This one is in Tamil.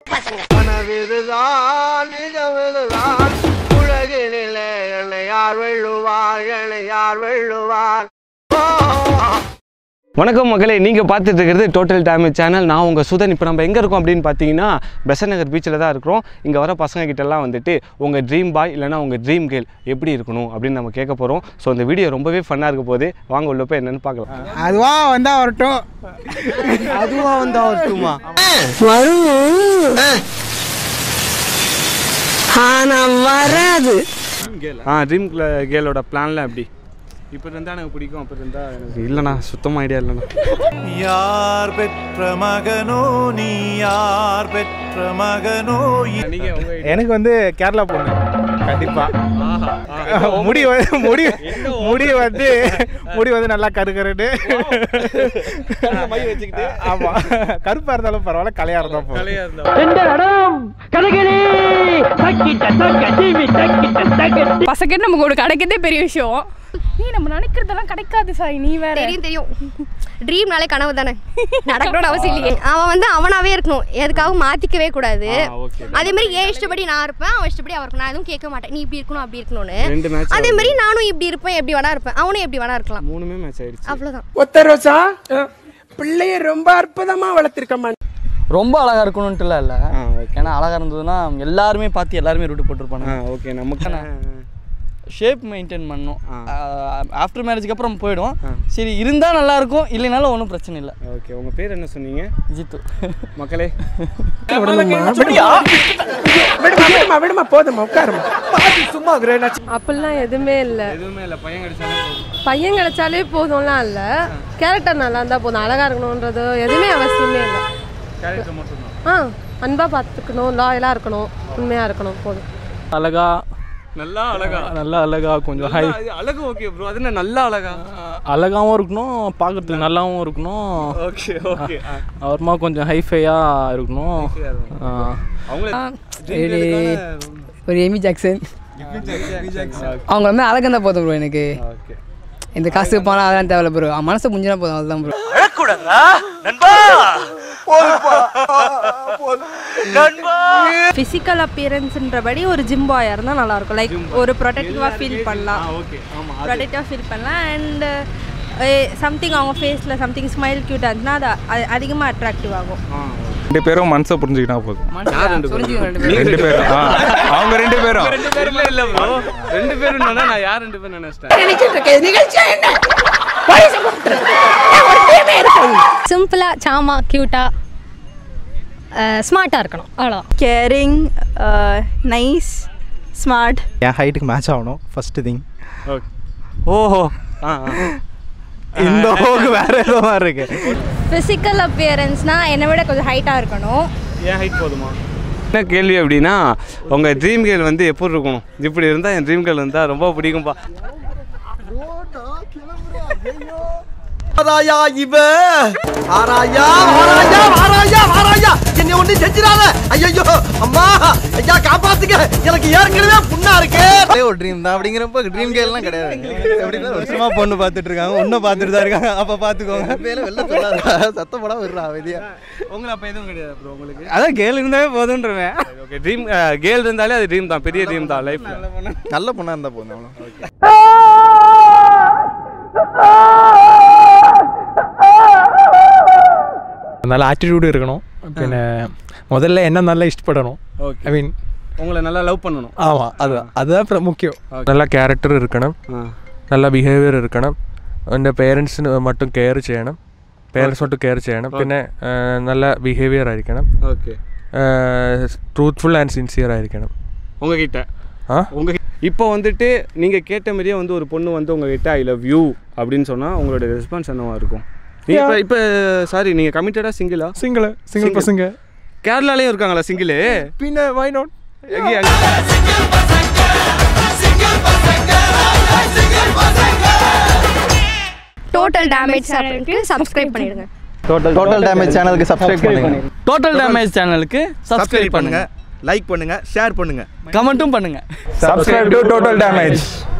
கனவிதுதான் நிஜமிதுதான் உலகினிலே என்னை யார் வெல்லுவார் என்னை யார் வெல்லுவார் வணக்கம் மக்களே நீங்கள் பார்த்துட்டு இருக்கிறது டோட்டல் டேமேஜ் சேனல் நான் உங்கள் சுதன் இப்போ நம்ம எங்கே இருக்கோம் அப்படின்னு பார்த்தீங்கன்னா பெசன் நகர் பீச்சில் தான் இருக்கிறோம் இங்கே வர பசங்க கிட்டலாம் வந்துட்டு உங்கள் ட்ரீம் பாய் இல்லைனா உங்கள் ட்ரீம் கேர்ள் எப்படி இருக்கணும் அப்படின்னு நம்ம கேட்க போகிறோம் ஸோ இந்த வீடியோ ரொம்பவே ஃபன்னாக இருக்க போது வாங்க உள்ள போய் என்னென்னு பார்க்கலாம் அதுவா வந்தா வரட்டும் அதுவாக வந்து வரட்டுமா ஆனா வராது ஆ ட்ரீம் கேர்ளோட பிளான்லாம் எப்படி இப்போ இருந்தால் எனக்கு பிடிக்கும் அப்போ இருந்தால் எனக்கு இல்லைண்ணா சுத்தமாக ஐடியா இல்லைண்ணா யார் பெற்ற மகனோ நீ யார் பெற்ற மகனோ நீங்கள் உங்கள் எனக்கு வந்து கேரளா பொண்ணு கண்டிப்பா முடி வந்து- முடி முடி வந்து முடி வந்து நல்லா கருகருன்னு மை வச்சுக்கிட்டு ஆமா கருப்பா இருந்தாலும் பரவாயில்ல கலையா இருந்தா போதும் கலையாக இருந்தால் பசங்க நமக்கு ஒரு கிடைக்கிறதே பெரிய விஷயம் நீ நம்ம நினைக்கிறதெல்லாம் கிடைக்காது சாய் நீ வேற தெரியும் தெரியும் ட்ரீம்னாலே கனவு தானே நடக்கணும்னு அவசியம் இல்லையே அவன் வந்து அவனாவே இருக்கணும் எதுக்காகவும் மாத்திக்கவே கூடாது ஓகே அதே மாதிரி ஏன் இஷ்டப்படி நான் இருப்பேன் அவன் இஷ்டப்படி அவருக்கு நான் எதுவும் கேட்க மாட்டேன் நீ இப்படி இருக்கணும் அப்படி இருக்கணும்னு ரெண்டு மேட்ச் அதே மாதிரி நானும் இப்படி இருப்பேன் எப்படி வேணா இருப்பேன் அவனும் எப்படி வேணா இருக்கலாம் மூணுமே மேட்ச் ஆயிடுச்சு அவ்வளவுதான் ஒத்த ரோசா பிள்ளைய ரொம்ப அற்புதமா வளர்த்திருக்கம்மா ரொம்ப அழகா இருக்கணும்ட்டுலாம் இல்லை ஆ ஓகே ஏன்னா அழகா இருந்ததுன்னா எல்லாருமே பார்த்து எல்லாருமே ரூட்டு போட்டிருப்பாங்க ஆ ஓகே நமக்கு ஷேப் மெயின்டைன் பண்ணணும் ஆ. ஆஃப்டர் மேரேஜ்க்கு அப்புறம் போயிடும் சரி இருந்தால் நல்லா இருக்கும் இல்லைனாலும் ஒன்றும் பிரச்சனை இல்லை ஓகே உங்க பேர் என்ன சொன்னீங்க ஜித்து மக்களே விடுமா விடுமா விடுமா போதுமா உட்காருமா அப்படிலாம் எதுவுமே இல்ல எதுவுமே இல்லை பையன் கிடைச்சாலே போதும் பையன் கிடைச்சாலே போதும்லாம் இல்ல கேரக்டர் நல்லா இருந்தா போதும் அழகா இருக்கணும்ன்றது எதுவுமே அவசியமே இல்லை கேரக்டர் மட்டும்தான் ஆ அன்பா பார்த்துக்கணும் லாயலா இருக்கணும் உண்மையா இருக்கணும் போதும் அழகா நல்லா அழகா நல்லா அழகா கொஞ்சம் ஹை அது அழகு ஓகே ப்ரோ அது என்ன நல்லா அழகா அழகாவும் இருக்கணும் பார்க்கறதுக்கு நல்லாவும் இருக்கணும் ஓகே ஓகே அப்புறமா கொஞ்சம் ஹைஃபையாக இருக்கணும் ஆ. அவங்கள ஒரு எமி ஜாக்சன் அவங்க வந்து அழகம் தான் போதும் ப்ரோ எனக்கு ஓகே இந்த காசு போனால் அதெல்லாம் தேவையில்ல ப்ரோ மனசு புஞ்சினா போதும் அதுதான் ப்ரோ ஃபிசிக்கல் அப்பியரன்ஸ்ன்றபடி ஒரு ஜிம் பாயா இருந்தால் நல்லா இருக்கும் லைக் ஒரு ப்ரொடெக்டிவாக ஃபீல் பண்ணலாம் ஓகே ஆமா ப்ரொடெக்டிவாக ஃபீல் பண்ணலாம் அண்ட் சம்திங் அவங்க ஃபேஸில் சம்திங் ஸ்மைல் க்யூட்டாக இருந்துச்சுன்னா அது அது அதிகமாக அட்ராக்டிவ் ஆகும் ரெண்டு பேரும் மனசை புரிஞ்சுக்கிட்டா போதும் புரிஞ்சுக்கணும் ரெண்டு பேரும் ரெண்டு பேரும் ஆ. அவங்க ரெண்டு பேரும் ரெண்டு பேரும் இல்ல ப்ரோ ரெண்டு பேரும் நான் யார் ரெண்டு பேரும் நினைச்சிட்டேன் சிம்பிளா சாமா கியூட்டா ஸ்மார்ட்டா இருக்கணும் அவ்வளோ கேரிங் நைஸ் ஸ்மார்ட் என் ஹைட்டுக்கு மேட்ச் ஆகணும் ஃபர்ஸ்ட் திங் ஓகே ஓஹோ ஆ ஆ. இந்த ஹோக்கு வேற ஏதோ மாதிரி இருக்கு ஃபிசிக்கல் அப்பியரன்ஸ்னா என்னை விட கொஞ்சம் ஹைட்டாக இருக்கணும் ஏன் ஹைட் போதுமா என்ன கேள்வி அப்படின்னா உங்கள் ட்ரீம் கேர்ள் வந்து எப்படி இருக்கணும் இப்படி இருந்தால் என் ட்ரீம் கேர்ள் இருந்தால் ரொம்ப பிடிக்கும்பா ஆராயா இவ ஆராயா ஆராயா ஆராயா ஆராயா என்னை ஒண்ணு செஞ்சிடாத ஐயோ அம்மா ஐயா காப்பாத்துங்க எனக்கு ஏற்கனவே புண்ணா இருக்கு ஒரு ட்ரீம் தான் அப்படிங்கிறப்ப ட்ரீம் கேர்லாம் கிடையாது எப்படின்னா வருஷமா பொண்ணு பார்த்துட்டு இருக்காங்க ஒன்னும் பார்த்துட்டு தான் இருக்காங்க அப்ப பாத்துக்கோங்க வெளில சொல்லாத சத்தம் போட விடுறா அமைதியா உங்களை அப்போ எதுவும் கிடையாது ப்ரோ உங்களுக்கு அதான் கேர்ள் இருந்தாவே போதுன்றவேன் ஓகே ட்ரீம் கேர்ள் இருந்தாலே அது ட்ரீம் தான் பெரிய ட்ரீம் தான் லைஃப்பில் நல்ல பொண்ணா இருந்தா போதும் அவ்வளோ நல்ல ஆட்டிடியூடு இருக்கணும் പിന്നെ முதல்ல என்ன நல்லா இஷ்டப்படணும் ஓகே ஐ மீன் உங்களை நல்லா லவ் பண்ணணும் ஆமாம் அது அதுதான் പ്ര- മുഖ്യം നല്ല ക്യാരക്ടർ ഇരിക്കണം ആ നല്ല ബിഹേവിയർ ഇരിക്കണം എൻ്റെ പേരൻസിന് മറ്റും കെയർ ചെയ്യണം പേരൻസ് മറ്റും കെയർ ചെയ്യണം പിന്നെ ആ, നല്ല ബിഹേവിയർ ആയിരിക്കണം ஓகே ട്രൂത്ത്ഫുൾ ആൻഡ് സിൻസിയർ ആയിരിക്കണം உங்ககிட்ட ஆ உங்க இப்போ வந்துட்டு நீங்கள் கேட்ட மாதிரியே வந்து ஒரு பொண்ணு வந்து உங்ககிட்ட ஐ லவ் யூ அப்படின்னு சொன்னால் உங்களோட ரெஸ்பான்ஸ் என்னவா இருக்கும் நீங்க இப்போ இப்போ சாரி நீங்கள் கமிட்டடாக சிங்கிளா സിംഗിൾ സിംഗിൾ Single. പസംഗ கேரளாலேயும் இருக்காங்களா சிங்கிளு പിന്നെ വൈ നോട്ട് டோட்டல் டேமேஜ் சேனலுக்கு சப்ஸ்கிரைப் பண்ணிடுங்க டோட்டல் டேமேஜ் சேனலுக்கு சப்ஸ்கிரைப் பண்ணுங்க டோட்டல் டேமேஜ் சேனலுக்கு சப்ஸ்கிரைப் பண்ணுங்க லைக் பண்ணுங்க ஷேர் பண்ணுங்க கமெண்ட்டும் பண்ணுங்க സബ്സ്ക്രൈബ് ടു ടോട്ടൽ ഡാമേജ്